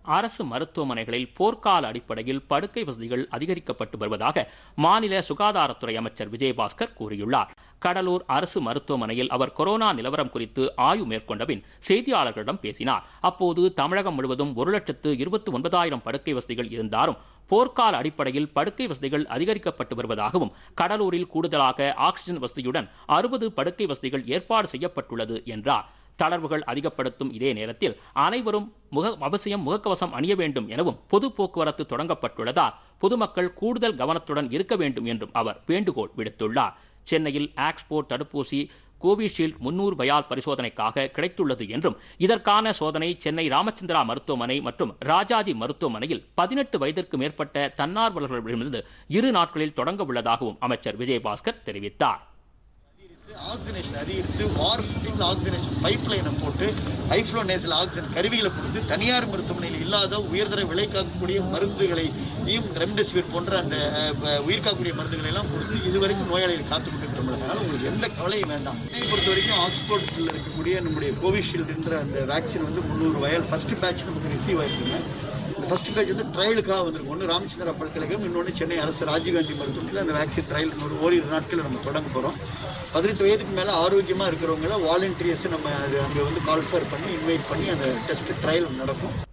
அரசு மருத்துவமனைகளில் போர்க்கால அடிப்படையில் படுக்கை வசதிகள் அதிகரிக்கப்பட்டு வருவதாக மாநில சுகாதாரத்துறை அமைச்சர் விஜயபாஸ்கர் கூறியுள்ளார் கடலூர் அரசு மருத்துவமனையில் அவர் கொரோனா நிலவரம் குறித்து ஆய்வு மேற்கொண்ட பின் செய்தியாளர்களிடம் பேசினார் அப்போது தமிழகம் முழுவதும் ஒரு லட்சத்து இருபத்தி ஒன்பதாயிரம் படுக்கை வசதிகள் இருந்தாலும் போர்க்கால அடிப்படையில் படுக்கை வசதிகள் அதிகரிக்கப்பட்டு வருவதாகவும் கடலூரில் கூடுதலாக ஆக்சிஜன் வசதியுடன் அறுபது படுக்கை வசதிகள் ஏற்பாடு செய்யப்பட்டுள்ளது என்றார் தளர்வுகள் அதிகப்படுத்தும் இதே நேரத்தில் அனைவரும் முக அவசியம் முகக்கவசம் அணிய வேண்டும் எனவும் பொது போக்குவரத்து தொடங்கப்பட்டுள்ளதால் பொதுமக்கள் கூடுதல் கவனத்துடன் இருக்க வேண்டும் என்றும் அவர் வேண்டுகோள் விடுத்துள்ளார் சென்னையில் ஆக்ஸ்போர்ட் தடுப்பூசி கோவிஷீல்டு முன்னூறு பயால் பரிசோதனைக்காக கிடைத்துள்ளது என்றும் இதற்கான சோதனை சென்னை ராமச்சந்திரா மருத்துவமனை மற்றும் ராஜாஜி மருத்துவமனையில் பதினெட்டு வயதிற்கு மேற்பட்ட தன்னார்வலர்களிடமிருந்து இரு நாட்களில் தொடங்க உள்ளதாகவும் அமைச்சர் விஜயபாஸ்கர் தெரிவித்தார் ஆக்சிஜனேஷன் அதிகரித்து வார் ஃபுட்டிங் ஆக்சிஜனேஷன் பைப் லைனை போட்டு ஹைஃப்ளோ நேசல் ஆக்சிஜன் கருவிகளை கொடுத்து தனியார் மருத்துவமனையில் இல்லாத உயர்தர விலை காக்கக்கூடிய மருந்துகளை ரெம்டெசிவிர் போன்ற அந்த அஹ், உயிர் காக்கக்கூடிய மருந்துகளை எல்லாம் கொடுத்து இதுவரைக்கும் நோயாளிகள் காத்து கொண்டிருக்கிறோம் அதனால உங்களுக்கு எந்த கவலையும் வேண்டாம் இதை பொறுத்த வரைக்கும் ஆக்ஸ்போர்ட்டில் இருக்கக்கூடிய நம்முடைய கோவிஷீல்டு என்ற அந்த வேக்சின் வந்து முந்நூறு வயல் ஃபர்ஸ்ட் பேட்ச் நமக்கு ரிசீவ் ஆயிருக்குங்க ஃபர்ஸ்ட் பேட்ச் வந்து ட்ரையலுக்காக வந்திருக்கும் ஒன்று ராமச்சந்திரா பல்கலைக்கழகம் இன்னொன்று சென்னை அரசு ராஜீவ்காந்தி மருத்துவமனையில் அந்த வேக்சின் ட்ரையல் இன்னொரு ஓரிரு நாட்களில் நம்ம தொடங்க போகிறோம் பதினெட்டு வயதுக்கு மேலே ஆரோக்கியமாக இருக்கிறவங்கள வாலண்டியர்ஸ் நம்ம அது அங்கே வந்து கால்ஃபர் பண்ணி இன்வைட் பண்ணி அந்த டெஸ்ட் ட்ரையல் நடக்கும்